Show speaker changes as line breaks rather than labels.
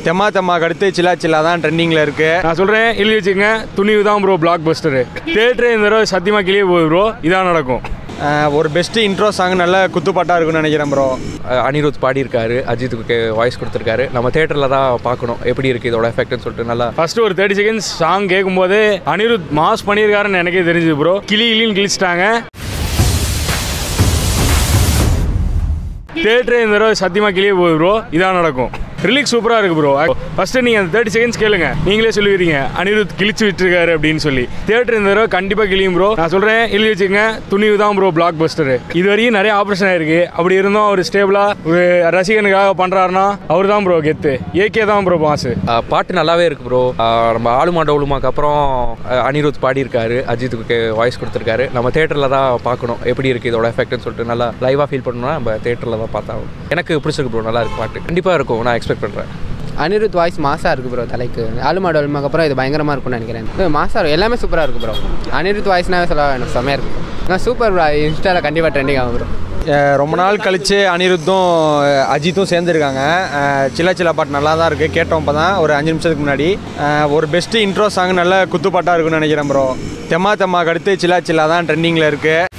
தெம்மா தெம்மாக்கு அடுத்து சில்லா சில்லா தான் ட்ரெண்டிங்கில் இருக்குது
நான் சொல்கிறேன் எழுதி வச்சுக்கங்க துணிவு தான் ப்ரோ பிளாக் பஸ்டரு தேட்டரே இந்த தடவை சத்தியமாக கிளியே போகுது ப்ரோ இதான் நடக்கும்
ஒரு பெஸ்ட்டு இன்ட்ரோ சாங் நல்ல குத்துப்பாட்டாக இருக்கும்னு நினைக்கிறேன் ப்ரோ
அஹ் அனிருத் பாடியிருக்காரு அஜித்துக்கு வாய்ஸ் கொடுத்துருக்காரு நம்ம தேட்டரில் தான் பார்க்கணும் எப்படி இருக்குது இதோட எஃபெக்ட்னு சொல்லிட்டு நல்லா
ஃபர்ஸ்ட் ஒரு தேர்ட்டி செகண்ட்ஸ் சாங் கேட்கும்போது அனிருத் மாஸ் பண்ணியிருக்காருன்னு எனக்கே தெரிஞ்சுது ப்ரோ கிளி கிளின்னு கிழிச்சிட்டாங்க தேட்டரே இந்த தடவை சத்தியமாக கிளியே போகுது ப்ரோ இதான் நடக்கும் ரிலீக் சூப்பராக இருக்கு ப்ரோ ஃபர்ஸ்ட் நீங்கள் அந்த தேர்ட்டி செகண்ட்ஸ் கேளுங்க நீங்களே சொல்லுவீங்க அனிருத் கிழிச்சு விட்டுருக்காரு அப்படின்னு சொல்லி தேட்டர் இந்த தடவை கண்டிப்பாக கிளியும் ப்ரோ நான் சொல்கிறேன் எழுதி வச்சுக்கங்க துணிவு தான் ப்ரோ பிளாக் பஸ்டரு இது வரையும் நிறைய ஆப்ரேஷன் ஆயிருக்கு அப்படி இருந்தும் அவர் ஸ்டேபிளாக ஒரு ரசிகனுக்காக பண்ணுறாருன்னா அவர் தான் ப்ரோ கெத்து ஏகே தான் ப்ரோ பாஸ்
அஹ் பாட்டு நல்லாவே இருக்கு ப்ரோ நம்ம ஆளுமா டவுளுமாக்கு அப்புறம் அஹ் அனிருத் பாடியிருக்காரு அஜித்துக்கு வாய்ஸ் கொடுத்துருக்காரு நம்ம தேட்டரில் தான் பார்க்கணும் எப்படி இருக்குது இதோட எஃபெக்ட்னு சொல்லிட்டு நல்லா லைவாக ஃபீல் பண்ணணும்னா நம்ம தேட்டரில் தான் பார்த்தா எனக்கு பிடிச்சிருக்கு ப்ரோ நல்லா இருக்கு பாட்டு கண்டிப்பாக இருக்கும் நான் எக்ஸ்பெக்ட் பண்ணுறேன்
அனிருத் வாய்ஸ் மாசாக இருக்குது ப்ரோ தலைக்கு ஆளுமாடு அலுமாக்கு அப்புறம் இது பயங்கரமாக இருக்கும்னு நினைக்கிறேன் இது மாசாக இருக்கும் எல்லாமே சூப்பராக இருக்குது ப்ரோ அனிருத் வாய்ஸ்னாவே சொல்ல வேணும் செம்மையாக இருக்குது நான் சூப்பர் ப்ரோ இன்ஸ்டாவில் கண்டிப்பாக ட்ரெண்டிங் ஆகும் ப்ரோ
ரொம்ப நாள் கழித்து அனிருத்தும் அஹ், அஜித்தும் சேர்ந்துருக்காங்க அஹ், சில்லா சில்லா பாட்டு நல்லா தான் இருக்குது கேட்டோம் இப்போ தான் ஒரு அஞ்சு நிமிஷத்துக்கு முன்னாடி அஹ், ஒரு பெஸ்ட்டு இன்ட்ரோ சாங் நல்ல குத்துப்பாட்டாக இருக்கும்னு நினைக்கிறேன் ப்ரோ தெம்மா தெம்மாக்கு அடுத்து சில்லா சில்லா தான் ட்ரெண்டிங்கில் இருக்குது